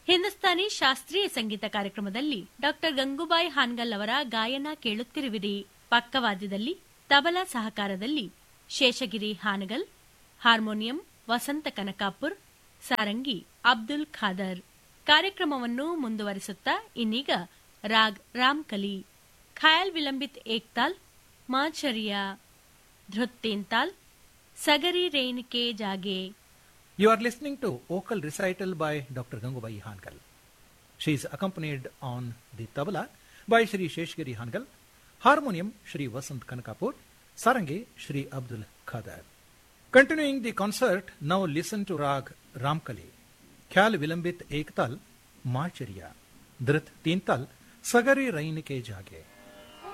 ಹಿಂದೂಸ್ತಾನಿ ಶಾಸ್ತ್ರೀಯ ಸಂಗೀತ ಕಾರ್ಯಕ್ರಮದಲ್ಲಿ ಡಾಕ್ಟರ್ ಗಂಗೂಬಾಯಿ ಹಾನ್ಗಲ್ ಅವರ ಗಾಯನ ಕೇಳುತ್ತಿರುವಿರಿ ಪಕ್ಕವಾದ್ಯದಲ್ಲಿ ತಬಲಾ ಸಹಕಾರದಲ್ಲಿ ಶೇಷಗಿರಿ ಹಾನಗಲ್ ಹಾರ್ಮೋನಿಯಂ ವಸಂತ ಕನಕಾಪುರ್ ಸಾರಂಗಿ ಅಬ್ದುಲ್ ಖಾದರ್ ಕಾರ್ಯಕ್ರಮವನ್ನು ಮುಂದುವರಿಸುತ್ತಾ ಇನ್ನೀಗ ರಾಗ್ ರಾಮ್ಕಲಿ ಖಯಾಲ್ ವಿಲಂಬಿತ್ ಏಕ್ತಾಲ್ ಮಾಚರಿಯಾ ಧೃತ್ತೇಂತಾಲ್ ಸಗರಿ ರೇಣಿಕೆ ಜಾಗೆ You are listening to vocal recital by Dr. Gangubai Hankal. She is accompanied on the tabla by Shri Sheshgiri Hankal, harmonium Shri Vasant Kanakapur, sarangi Shri Abdul Khadar. Continuing the concert, now listen to Rag Ramkali, Khyal Vilambit Ektal, Machariya, Dhrit Tintal, Sagari Rain Ke Jage.